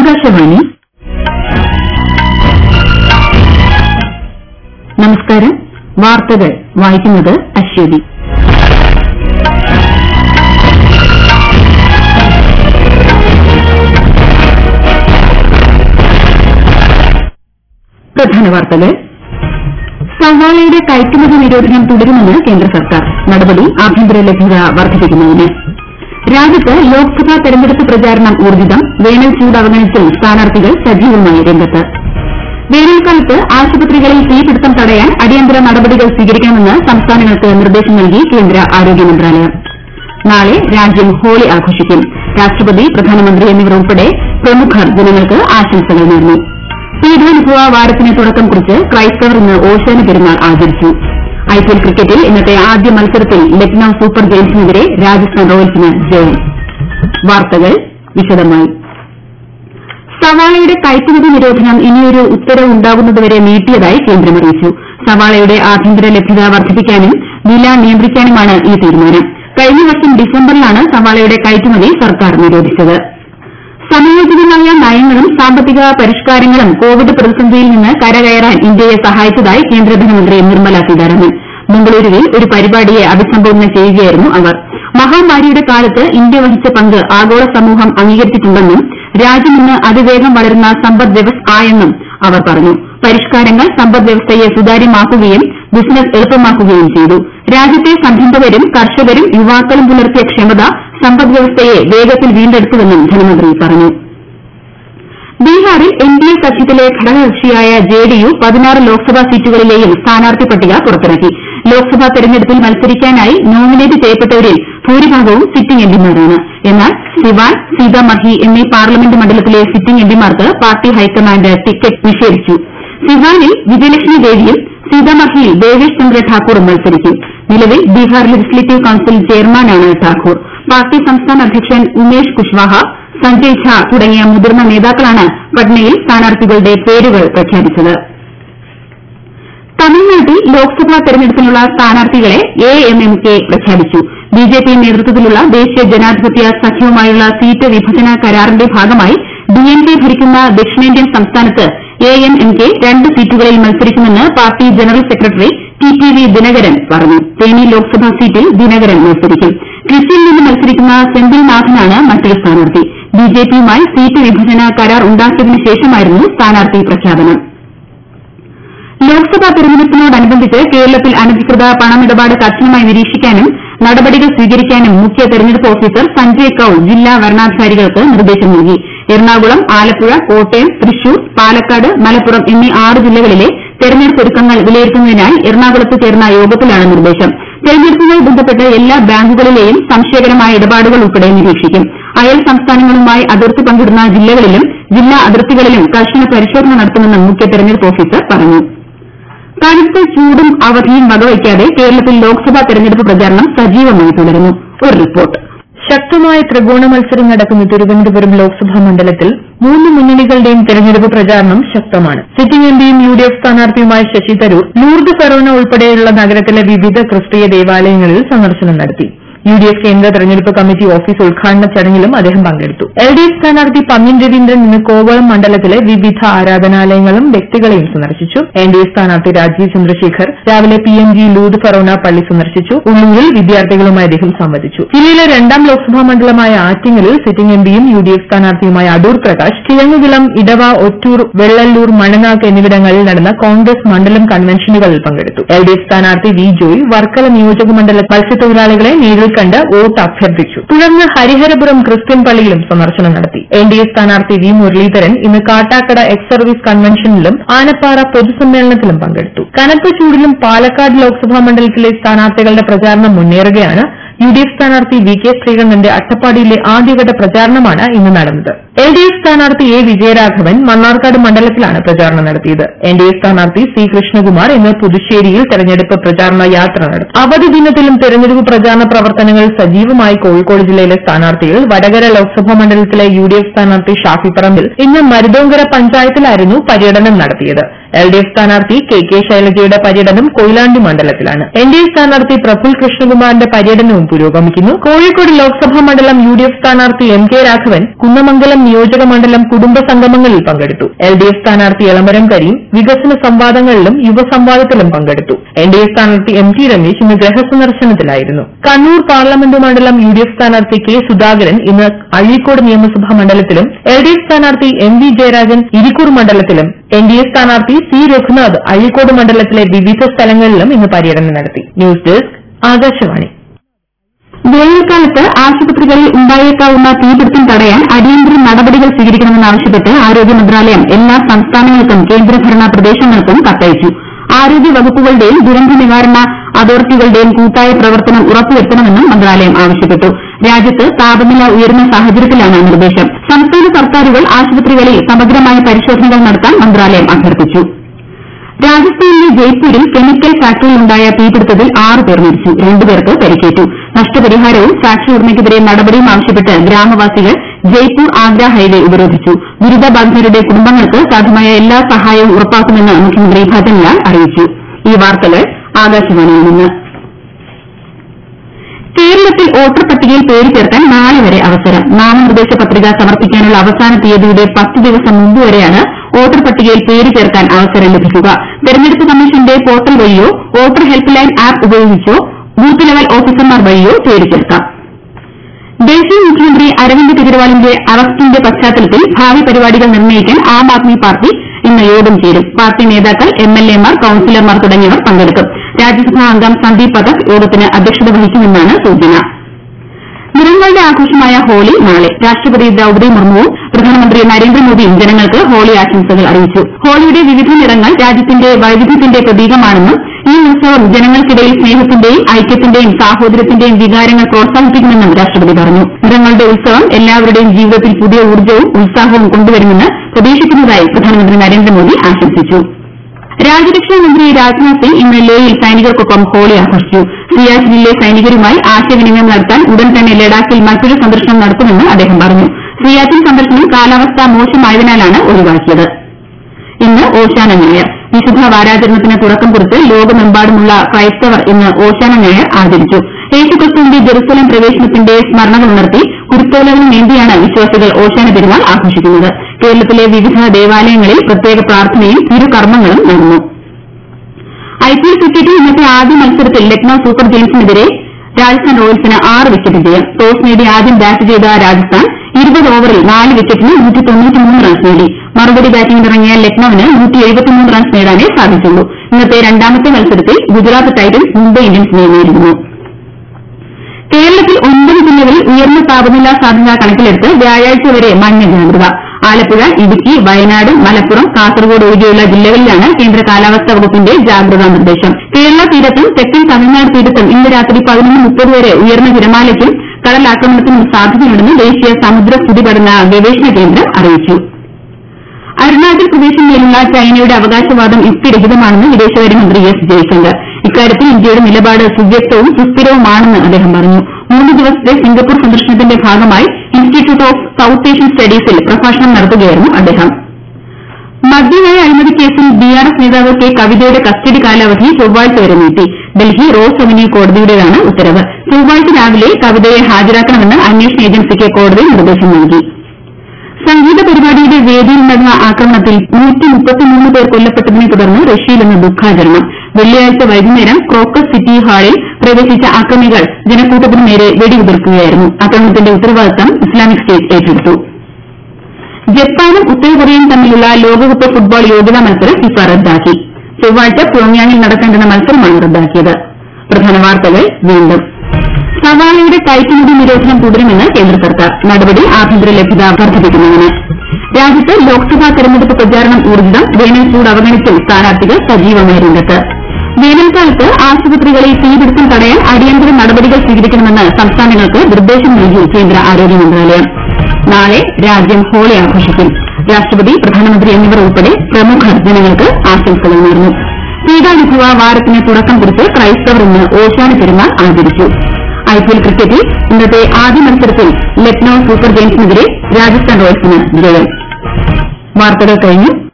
ആകാശവാണി നമസ്കാരം വാർത്തകൾ വായിക്കുന്നത് അശ്വതി പ്രധാന വാർത്തകൾ സവാളയുടെ കയറ്റുമതി നിരോധനം തുടരുമെന്ന് കേന്ദ്ര സർക്കാർ നടപടി ആഭ്യന്തര ലഭ്യത വർദ്ധിപ്പിക്കുന്നതിന് രാജ്യത്ത് ലോക്സഭാ തെരഞ്ഞെടുപ്പ് പ്രചാരണം ഊർജ്ജിതം വേനൽ ചൂട് അവഗണിച്ച് സ്ഥാനാർത്ഥികൾ സജീവമായി രംഗത്ത് വേനൽക്കാലത്ത് ആശുപത്രികളിൽ തീപിടുത്തം തടയാൻ അടിയന്തര നടപടികൾ സ്വീകരിക്കണമെന്ന് സംസ്ഥാനങ്ങൾക്ക് നിർദ്ദേശം നൽകി കേന്ദ്ര ആരോഗ്യ മന്ത്രാലയം നാളെ രാജ്യം ഹോളി ആഘോഷിക്കും രാഷ്ട്രപതി പ്രധാനമന്ത്രി എന്നിവർ ഉൾപ്പെടെ പ്രമുഖർ ജനങ്ങൾക്ക് ആശംസകൾ നേർന്നു പീഠാനുഭവ വാരത്തിന് തുടക്കം കുറിച്ച് ക്രൈസ്തവർ ഇന്ന് ഓശാന പെരുന്നാൾ ആചരിച്ചു ഐപിഎൽ ക്രിക്കറ്റിൽ ഇന്നത്തെ ആദ്യ മത്സരത്തിൽ ലക്നൌ സൂപ്പർ ജയൻസിനെതിരെ രാജസ്ഥാൻ റോയൽസിന് ജയം വാർത്തകൾ വിശദമായി സവാളയുടെ കയറ്റുമതി നിരോധനം ഇനിയൊരു ഉത്തരവ് ഉണ്ടാകുന്നതുവരെ നീട്ടിയതായി കേന്ദ്രം അറിയിച്ചു സവാളയുടെ ആഭ്യന്തര ലഭ്യത വർദ്ധിപ്പിക്കാനും വില നിയന്ത്രിക്കാനുമാണ് ഈ തീരുമാനം കഴിഞ്ഞ വർഷം ഡിസംബറിലാണ് സവാളയുടെ കയറ്റുമതി സർക്കാർ നിരോധിച്ചത് സമയോചിതമായ നയങ്ങളും സാമ്പത്തിക പരിഷ്കാരങ്ങളും കോവിഡ് പ്രതിസന്ധിയിൽ നിന്ന് കരകയറാൻ ഇന്ത്യയെ സഹായിച്ചതായി കേന്ദ്ര ധനമന്ത്രി നിർമ്മല സീതാരാമൻ ബംഗളൂരുവിൽ ഒരു പരിപാടിയെ അഭിസംബോധന ചെയ്യുകയായിരുന്നു അവർ മഹാമാരിയുടെ കാലത്ത് ഇന്ത്യ വഹിച്ച പങ്ക് ആഗോള സമൂഹം അംഗീകരിച്ചിട്ടുണ്ടെന്നും രാജ്യം ഇന്ന് അതിവേഗം വളരുന്ന സമ്പദ് വ്യവസ്ഥ ആയെന്നും അവർ പറഞ്ഞു പരിഷ്കാരങ്ങൾ സമ്പദ് വ്യവസ്ഥയെ സുതാര്യമാക്കുകയും ബിസിനസ് എളുപ്പമാക്കുകയും ചെയ്തു രാജ്യത്തെ സംരംഭകരും കർഷകരും യുവാക്കളും പുലർത്തിയ ക്ഷമത സമ്പദ് വ്യവസ്ഥയെ വേഗത്തിൽ വീണ്ടെടുത്തുവെന്നും ധനമന്ത്രി പറഞ്ഞു ബീഹാറിൽ എൻഡിഎ സഖ്യത്തിലെ ഘടകകക്ഷിയായ ജെഡിയു പതിനാറ് ലോക്സഭാ സീറ്റുകളിലെയും സ്ഥാനാർത്ഥി പട്ടിക പുറത്തിറക്കി ലോക്സഭാ തെരഞ്ഞെടുപ്പിൽ മത്സരിക്കാനായി നോമിനേറ്റ് ചെയ്യപ്പെട്ടവരിൽ ഭൂരിഭാഗവും സിറ്റിംഗ് എംപിമാരാണ് എന്നാൽ സിവാൻ സീതാമർഹി എന്നീ പാർലമെന്റ് മണ്ഡലത്തിലെ സിറ്റിംഗ് എംപിമാർക്ക് പാർട്ടി ഹൈക്കമാൻഡ് ടിക്കറ്റ് നിഷേധിച്ചു സിവാനിൽ വിജയലക്ഷ്മി ദേവിയും സീതാമർഹിയിൽ ദേവേഷ് ചന്ദ്ര ഠാക്കൂറും മത്സരിക്കും നിലവിൽ ബീഹാർ ലെജിസ്ലേറ്റീവ് കൌൺസിൽ ചെയർമാനാണ് ഠാക്കൂർ പാർട്ടി സംസ്ഥാന അധ്യക്ഷൻ ഉമേഷ് കുശ്വാഹ സഞ്ജയ് ഝാ തുടങ്ങിയ മുതിർന്ന നേതാക്കളാണ് പട്നയിൽ സ്ഥാനാർത്ഥികളുടെ പേരുകൾ പ്രഖ്യാപിച്ചത് തമിഴ്നാട്ടിൽ ലോക്സഭാ തെരഞ്ഞെടുപ്പിനുള്ള സ്ഥാനാർത്ഥികളെ എ എം എം കെ പ്രഖ്യാപിച്ചു ബിജെപി നേതൃത്വത്തിലുള്ള ദേശീയ ജനാധിപത്യ സഖ്യവുമായുള്ള സീറ്റ് വിഭജന കരാറിന്റെ ഭാഗമായി ഡിഎംകെ ഭരിക്കുന്ന ദക്ഷിണേന്ത്യൻ സംസ്ഥാനത്ത് എ എം എം കെ രണ്ട് സീറ്റുകളിൽ മത്സരിക്കുമെന്ന് party general secretary T T V Dhinakaran പറഞ്ഞു തേനി ലോക്സഭാ സീറ്റിൽ ദിനകരൻ മത്സരിക്കും ട്രിച്ചിയിൽ നിന്ന് മത്സരിക്കുന്ന സെന്തിൽനാഥനാണ് മറ്റൊരു സ്ഥാനാർത്ഥി ബിജെപിയുമായി സീറ്റ് വിഭജന കരാർ ഉണ്ടാക്കിയതിനു ശേഷമായിരുന്നു സ്ഥാനാർത്ഥി പ്രഖ്യാപനം ലോക്സഭാ തെരഞ്ഞെടുപ്പിനോടനുബന്ധിച്ച് കേരളത്തിൽ അനധികൃത പണമിടപാട് കർശനമായി നിരീക്ഷിക്കാനും നടപടികൾ സ്വീകരിക്കാനും മുഖ്യ തെരഞ്ഞെടുപ്പ് ഓഫീസർ സഞ്ജയ് കൌൾ ജില്ലാ വരണാധികാരികൾക്ക് നിർദ്ദേശം നൽകി എറണാകുളം ആലപ്പുഴ കോട്ടയം തൃശൂർ പാലക്കാട് മലപ്പുറം എന്നീ ആറ് ജില്ലകളിലെ തെരഞ്ഞെടുപ്പ് ഒരുക്കങ്ങൾ വിലയിരുത്തുന്നതിനായി എറണാകുളത്ത് ചേർന്ന യോഗത്തിലാണ് നിർദ്ദേശം തെരഞ്ഞെടുപ്പുമായി ബന്ധപ്പെട്ട് എല്ലാ ബാങ്കുകളിലെയും സംശയകരമായ ഇടപാടുകൾ ഉൾപ്പെടെ നിരീക്ഷിക്കും അയൽ സംസ്ഥാനങ്ങളുമായി അതിർത്തി പങ്കിടുന്ന ജില്ലകളിലും ജില്ലാ അതിർത്തികളിലും കർശന പരിശോധന നടത്തുമെന്നും മുഖ്യ തെരഞ്ഞെടുപ്പ് ഓഫീസർ പറഞ്ഞു കടുത്ത ചൂടും അവധിയും വകവയ്ക്കാതെ കേരളത്തിൽ ലോക്സഭാ തെരഞ്ഞെടുപ്പ് പ്രചാരണം സജീവമായി തുടരുന്നു ഒരു റിപ്പോർട്ട് ശക്തമായ ത്രികോണ മത്സരം നടക്കുന്ന തിരുവനന്തപുരം ലോക്സഭാ മണ്ഡലത്തിൽ മൂന്ന് മുന്നണികളുടെയും തെരഞ്ഞെടുപ്പ് പ്രചാരണം ശക്തമാണ് സിറ്റിംഗ് എംപിയും യു ഡി എഫ് സ്ഥാനാർത്ഥിയുമായ ശശി തരൂർ ലൂർദ് ഫെറോന ഉൾപ്പെടെയുള്ള നഗരത്തിലെ വിവിധ ക്രിസ്തീയ ദേവാലയങ്ങളിൽ സന്ദർശനം നടത്തി യു ഡി എഫ് കേന്ദ്ര തെരഞ്ഞെടുപ്പ് കമ്മിറ്റി ഓഫീസ് ഉദ്ഘാടന ചടങ്ങിലും അദ്ദേഹം പങ്കെടുത്തു എൽ ഡി എഫ് സ്ഥാനാർത്ഥി പന്ന്യൻ രവീന്ദ്രൻ ഇന്ന് കോവളം മണ്ഡലത്തിലെ വിവിധ ആരാധനാലയങ്ങളും വ്യക്തികളെയും സന്ദർശിച്ചു എൻ ഡി എ സ്ഥാനാർത്ഥി രാജീവ് ചന്ദ്രശേഖർ രാവിലെ P M G Lourdes forane പള്ളി സന്ദർശിച്ചു ഉള്ളൂരിൽ വിദ്യാർത്ഥികളുമായി അദ്ദേഹം സംവദിച്ചു ജില്ലയിലെ രണ്ടാം ലോക്സഭാ മണ്ഡലമായ ആറ്റിങ്ങലിൽ സിറ്റിംഗ് എംപിയും യു ഡി എഫ് സ്ഥാനാർത്ഥിയുമായ അടൂർ പ്രകാശ് കിഴങ്ങുകുളം ഇടവ ഒറ്റൂർ വെള്ളല്ലൂർ മണനാക്ക് എന്നിവിടങ്ങളിൽ നടന്ന കോൺഗ്രസ് മണ്ഡലം കൺവെൻഷനുകളിൽ പങ്കെടുത്തു എൽ ഡി എഫ് സ്ഥാനാർത്ഥി വി ജോയ് വർക്കല നിയോജക മണ്ഡല മത്സ്യത്തൊഴിലാളികളെ നേരിൽ കണ്ട് വോട്ട് അഭ്യർത്ഥിച്ചു തുടർന്ന് ഹരിഹരപുരം ക്രിസ്ത്യൻ പള്ളിയിലും സന്ദർശനം നടത്തി എൻ ഡി എ സ്ഥാനാർത്ഥി വി മുരളീധരൻ ഇന്ന് കാട്ടാക്കട എക്സ് സർവീസ് കൺവെൻഷനിലും ആനപ്പാറ പൊതുസമ്മേളനത്തിലും പങ്കെടുത്തു കനത്ത ചൂടിലും പാലക്കാട് ലോക്സഭാ മണ്ഡലത്തിലെ സ്ഥാനാർത്ഥികളുടെ പ്രചാരണം മുന്നേറുകയാണ് യു ഡി എഫ് സ്ഥാനാർത്ഥി വി കെ ശ്രീകണ്ഠന്റെ അട്ടപ്പാടിയിലെ ആദ്യഘട്ട പ്രചാരണമാണ് ഇന്ന് നടന്നത് എൽ ഡി എഫ് സ്ഥാനാർത്ഥി എ വിജയരാഘവൻ മണ്ണാർക്കാട് മണ്ഡലത്തിലാണ് പ്രചാരണം നടത്തിയത് എൻ ഡി എ സ്ഥാനാർത്ഥി സി കൃഷ്ണകുമാർ ഇന്ന് പുതുശ്ശേരിയിൽ തെരഞ്ഞെടുപ്പ് പ്രചാരണ യാത്ര നടത്തി അവധി ദിനത്തിലും തെരഞ്ഞെടുപ്പ് പ്രചാരണ പ്രവർത്തനങ്ങൾ സജീവമായി കോഴിക്കോട് ജില്ലയിലെ സ്ഥാനാർത്ഥികൾ വടകര ലോക്സഭാ മണ്ഡലത്തിലെ യു ഡി എഫ് സ്ഥാനാർത്ഥി ഷാഫി പറമ്പിൽ ഇന്ന് മരുതോങ്കര പഞ്ചായത്തിലായിരുന്നു പര്യടനം നടത്തിയത് എൽ ഡി എഫ് സ്ഥാനാർത്ഥി കെ കെ ശൈലജയുടെ പര്യടനം കൊയിലാണ്ടി മണ്ഡലത്തിലാണ് എൻ ഡി എ സ്ഥാനാർത്ഥി പ്രഫുൽ കൃഷ്ണകുമാറിന്റെ പര്യടനവും പുരോഗമിക്കുന്നു കോഴിക്കോട് ലോക്സഭാ മണ്ഡലം യു ഡി എഫ് സ്ഥാനാർത്ഥി എം കെ രാഘവൻ കുന്നമംഗലം നിയോജക മണ്ഡലം കുടുംബ സംഗമങ്ങളിൽ പങ്കെടുത്തു എൽ ഡി എഫ് സ്ഥാനാർത്ഥി എളമരം കരീം വികസന സംവാദങ്ങളിലും യുവസംവാദത്തിലും പങ്കെടുത്തു എൻ ഡി എ സ്ഥാനാർത്ഥി എം ടി രമേശ് ഇന്ന് ഗൃഹസന്ദർശനത്തിലായിരുന്നു കണ്ണൂർ പാർലമെന്റ് മണ്ഡലം യു ഡി എഫ് സ്ഥാനാർത്ഥി കെ സുധാകരൻ ഇന്ന് അഴീക്കോട് നിയമസഭാ മണ്ഡലത്തിലും എൽ ഡി എഫ് സ്ഥാനാർത്ഥി എം വി ജയരാജൻ ഇരിക്കൂർ മണ്ഡലത്തിലും എൻ ഡി എ സ്ഥാനാർത്ഥി സി രഘുനാഥ് അഴീക്കോട് മണ്ഡലത്തിലെ വിവിധ സ്ഥലങ്ങളിലും ഇന്ന് പര്യടനം നടത്തി ന്യൂസ് ഡെസ്ക് ആകാശവാണി വേനൽക്കാലത്ത് ആശുപത്രികളിൽ ഉണ്ടായേക്കാവുന്ന തീപിടുത്തം തടയാൻ അടിയന്തര നടപടികൾ സ്വീകരിക്കണമെന്നാവശ്യപ്പെട്ട് ആരോഗ്യ മന്ത്രാലയം എല്ലാ സംസ്ഥാനങ്ങൾക്കും കേന്ദ്രഭരണ പ്രദേശങ്ങൾക്കും കത്തയച്ചു ആരോഗ്യ വകുപ്പുകളുടെയും ദുരന്ത നിവാരണ അതോറിറ്റികളുടെയും കൂട്ടായ പ്രവർത്തനം ഉറപ്പുവരുത്തണമെന്നും മന്ത്രാലയം ആവശ്യപ്പെട്ടു രാജ്യത്ത് താപനില ഉയരുന്ന സാഹചര്യത്തിലാണ് നിർദ്ദേശം സംസ്ഥാന സർക്കാരുകൾ ആശുപത്രികളിൽ സമഗ്രമായ പരിശോധനകൾ നടത്താൻ മന്ത്രാലയം അഭ്യർത്ഥിച്ചു രാജസ്ഥാനിലെ ജയ്പൂരിൽ കെമിക്കൽ ഫാക്ടറിയിലുണ്ടായ തീപിടുത്തത്തിൽ ആറ് പേർ മരിച്ചു രണ്ടുപേർക്ക് പരിക്കേറ്റു നഷ്ടപരിഹാരവും ഫാക്ടറി ഉടമയ്ക്കെതിരെ നടപടിയും ആവശ്യപ്പെട്ട് ഗ്രാമവാസികൾ ജയ്പൂർ ആഗ്ര ഹൈവേ ഉപരോധിച്ചു ദുരിതബാധിതരുടെ കുടുംബങ്ങൾക്ക് സാധ്യമായ എല്ലാ സഹായവും ഉറപ്പാക്കുമെന്ന് മുഖ്യമന്ത്രി ഭജൻലാൽ അറിയിച്ചു ഈ വാർത്തകൾ ആകാശവാണിയിൽ നിന്ന് കേരളത്തിൽ വോട്ടർ പട്ടികയിൽ പേര് ചേർക്കാൻ നാളെ വരെ അവസരം നാമനിർദ്ദേശ പത്രിക സമർപ്പിക്കാനുള്ള അവസാന തീയതിയുടെ പത്ത് ദിവസം മുമ്പ് വരെയാണ് വോട്ടർ പട്ടികയിൽ പേര് ചേർക്കാൻ അവസരം ലഭിക്കുക തെരഞ്ഞെടുപ്പ് കമ്മീഷന്റെ പോർട്ടൽ വഴിയോ വോട്ടർ ഹെൽപ്പ് ലൈൻ ആപ്പ് ഉപയോഗിച്ചോ ബൂത്ത് ലെവൽ ഓഫീസർമാർ വഴിയോ പേര് ചേർക്കാം ദേശീയ മുഖ്യമന്ത്രി അരവിന്ദ് കെജ്രിവാളിന്റെ അറസ്റ്റിന്റെ പശ്ചാത്തലത്തിൽ ഭാവി പരിപാടികൾ നിർണ്ണയിക്കാൻ ആം ആദ്മി പാർട്ടി ഇന്ന് യോഗം ചേരും പാർട്ടി നേതാക്കൾ എംഎൽഎമാർ കൌൺസിലർമാർ തുടങ്ങിയവർ പങ്കെടുക്കും രാജ്യസഭാ അംഗം സന്ദീപ് പഥക് യോഗത്തിന് അധ്യക്ഷത വഹിക്കുമെന്നാണ് സൂചന നിറങ്ങളുടെ ആഘോഷമായ ഹോളി നാളെ രാഷ്ട്രപതി ദ്രൌപദി മുർമുവും പ്രധാനമന്ത്രി നരേന്ദ്രമോദിയും ജനങ്ങൾക്ക് ഹോളി ആശംസകൾ അറിയിച്ചു ഹോളിയുടെ വിവിധ നിറങ്ങൾ രാജ്യത്തിന്റെ വൈവിധ്യത്തിന്റെ പ്രതീകമാണെന്നും ഈ ഉത്സവം ജനങ്ങൾക്കിടയിൽ സ്നേഹത്തിന്റെയും ഐക്യത്തിന്റെയും സാഹോദര്യത്തിന്റെയും വികാരങ്ങൾ പ്രോത്സാഹിപ്പിക്കുമെന്നും രാഷ്ട്രപതി പറഞ്ഞു നിറങ്ങളുടെ ഉത്സവം എല്ലാവരുടെയും ജീവിതത്തിൽ പുതിയ ഊർജ്ജവും ഉത്സാഹവും കൊണ്ടുവരുമെന്ന് പ്രതീക്ഷിക്കുന്നതായി പ്രധാനമന്ത്രി നരേന്ദ്രമോദി ആശംസിച്ചു രാജ്യരക്ഷാ മന്ത്രി രാജ്നാഥ് സിംഗ് ഇന്ന് ലേയിൽ സൈനികർക്കൊപ്പം ഹോളി ആഘോഷിച്ചു സിയാച്ചിനിലെ സൈനികരുമായി ആശയവിനിമയം നടത്താൻ ഉടൻ തന്നെ ലഡാക്കിൽ മറ്റൊരു സന്ദർശനം നടത്തുമെന്ന് അദ്ദേഹം പറഞ്ഞു സിയാച്ചിൻ സന്ദർശനം കാലാവസ്ഥ മോശമായതിനാലാണ് ഒഴിവാക്കിയത് ഇന്ന് ഓശാന ഞായർ വിശുദ്ധ വാരാചരണത്തിന് തുടക്കം കുറിച്ച് ലോകമെമ്പാടുമുള്ള ക്രൈസ്തവർ ഇന്ന് ഓശാന ഞായർ ആചരിച്ചു യേശുക്രിസ്തുവിന്റെ ജെറുസലേം പ്രവേശനത്തിന്റെ സ്മരണകൾ ഉണർത്തി കുരുത്തോലകൾ നീന്തിയാണ് വിശ്വാസികൾ ഓശാന പെരുന്നാൾ ആഘോഷിക്കുന്നത് കേരളത്തിലെ വിവിധ ദേവാലയങ്ങളിൽ പ്രത്യേക പ്രാർത്ഥനയും തിരുകർമ്മങ്ങളും നടന്നു ഐപിഎൽ ക്രിക്കറ്റിൽ ഇന്നത്തെ ആദ്യ മത്സരത്തിൽ ലക്നൌ സൂപ്പർ ജയൻസിനെതിരെ രാജസ്ഥാൻ റോയൽസിന് ആറ് വിക്കറ്റ് ജയം ടോസ് നേടി ആദ്യം ബാറ്റ് ചെയ്ത രാജസ്ഥാൻ ഇരുപത് ഓവറിൽ നാല് വിക്കറ്റിന് റൺസ് നേടി മറുപടി ബാറ്റിംഗിനിറങ്ങിയ ലക്നൌവിന് റൺസ് നേടാനേ സാധിച്ചുള്ളൂ ഇന്നത്തെ രണ്ടാമത്തെ മത്സരത്തിൽ ഗുജറാത്ത് ടൈറ്റൻസ് മുംബൈ ഇന്ത്യൻസിനെ നേരിടുന്നു കേരളത്തിൽ ഒൻപത് ജില്ലകളിൽ ഉയർന്ന താപനില സാധ്യത കണക്കിലെടുത്ത് വ്യാഴാഴ്ച വരെ മഞ്ഞ ജാഗ്രത ആലപ്പുഴ ഇടുക്കി വയനാട് മലപ്പുറം കാസർഗോഡ് ഒഴികെയുള്ള ജില്ലകളിലാണ് കേന്ദ്ര കാലാവസ്ഥാ വകുപ്പിന്റെ ജാഗ്രതാ നിർദ്ദേശം കേരള തീരത്തും തെക്കൻ തമിഴ്നാട് തീരത്തും ഇന്ന് രാത്രി പതിനൊന്ന് മുപ്പത് വരെ ഉയർന്ന തിരമാലയ്ക്കും കടലാക്രമണത്തിനും സാധ്യതയുണ്ടെന്ന് ദേശീയ സമുദ്ര സ്ഥിതി പഠന ഗവേഷണ കേന്ദ്രം അറിയിച്ചു അരുണാചൽ പ്രദേശിന്മേലുള്ള ചൈനയുടെ അവകാശവാദം യുക്തിരഹിതമാണെന്ന് വിദേശകാര്യമന്ത്രി എസ് ജയശങ്കർ ഇക്കാര്യത്തിൽ ഇന്ത്യയുടെ നിലപാട് സുവ്യക്തവും സുസ്ഥിരവുമാണെന്ന് അദ്ദേഹം പറഞ്ഞു മൂന്ന് ദിവസത്തെ സിംഗപ്പൂർ സന്ദർശനത്തിന്റെ ഭാഗമായി ഇൻസ്റ്റിറ്റ്യൂട്ട് ഓഫ് സൌത്ത് ഏഷ്യൻ സ്റ്റഡീസിൽ പ്രഭാഷണം നടത്തുകയായിരുന്നു അദ്ദേഹം മദ്യനയ അഴിമതി കേസിൽ ബിആർഎസ് നേതാവ് കെ കവിതയുടെ കസ്റ്റഡി കാലാവധി ചൊവ്വാഴ്ച വരെ നീട്ടി ഡൽഹി റോസ് അവന്യൂ കോടതിയുടേതാണ് ഉത്തരവ് ചൊവ്വാഴ്ച രാവിലെ കവിതയെ ഹാജരാക്കണമെന്ന് അന്വേഷണ ഏജൻസിക്ക് കോടതി നിർദ്ദേശം നൽകി സംഗീത പരിപാടിയുടെ വേദിയിൽ നടന്ന ആക്രമണത്തിൽ പേർ കൊല്ലപ്പെട്ടതിനെ തുടർന്ന് റഷ്യയിൽ ഇന്ന് ദുഃഖാചരണം വെള്ളിയാഴ്ച വൈകുന്നേരം ക്രോക്കസ് സിറ്റി ഹാളിൽ പ്രവേശിച്ച അക്രമികൾ ജനക്കൂട്ടത്തിനു നേരെ വെടിയുതിർക്കുകയായിരുന്നു ആക്രമണത്തിന്റെ ഉത്തരവാദിത്തം ഇസ്ലാമിക് സ്റ്റേറ്റ് ഏറ്റെടുത്തു ജപ്പാനും ഉത്തരകൊറിയയും തമ്മിലുള്ള ലോകകപ്പ് ഫുട്ബോൾ യോഗ്യതാ മത്സരം ഫിഫ റദ്ദാക്കി ചൊവ്വാഴ്ച പ്യോങ്യാങ്ങിൽ നടക്കേണ്ടുന്ന മത്സരമാണ് റദ്ദാക്കിയത് പ്രധാന വാർത്തകൾ വീണ്ടും സവാളയുടെ കയറ്റുമതി നിരോധനം തുടരുമെന്ന് കേന്ദ്ര സർക്കാർ നടപടി ആഭ്യന്തര ലഭ്യത വർദ്ധിപ്പിക്കുന്നതിന് രാജ്യത്ത് ലോക്സഭാ തെരഞ്ഞെടുപ്പ് പ്രചാരണം ഊർജ്ജിതം വേനൽ ചൂട് അവഗണിച്ചും സ്ഥാനാർത്ഥികൾ സജീവമായി രംഗത്ത് വേനൽക്കാലത്ത് ആശുപത്രികളിൽ തീപിടുത്തം തടയാൻ അടിയന്തര നടപടികൾ സ്വീകരിക്കണമെന്ന് സംസ്ഥാനങ്ങൾക്ക് നിർദ്ദേശം നൽകി കേന്ദ്ര ആരോഗ്യ മന്ത്രാലയം നാളെ രാജ്യം ഹോളി ആഘോഷിക്കും രാഷ്ട്രപതി പ്രധാനമന്ത്രി എന്നിവർ ഉൾപ്പെടെ പ്രമുഖർ ജനങ്ങൾക്ക് ആശംസകൾ നേർന്നു പീഡാനുഭവ വാരത്തിന് തുടക്കം കുറിച്ച് ക്രൈസ്തവർ ഇന്ന് ഓശാന പെരുന്നാൾ ആചരിച്ചു ഐപിഎൽ ക്രിക്കറ്റിൽ ഇന്നത്തെ ആദ്യ മത്സരത്തിൽ ലക്നൌ സൂപ്പർ ജയൻസിനെതിരെ രാജസ്ഥാൻ റോയൽസിന് ജയം വാർത്തകൾ കഴിഞ്ഞു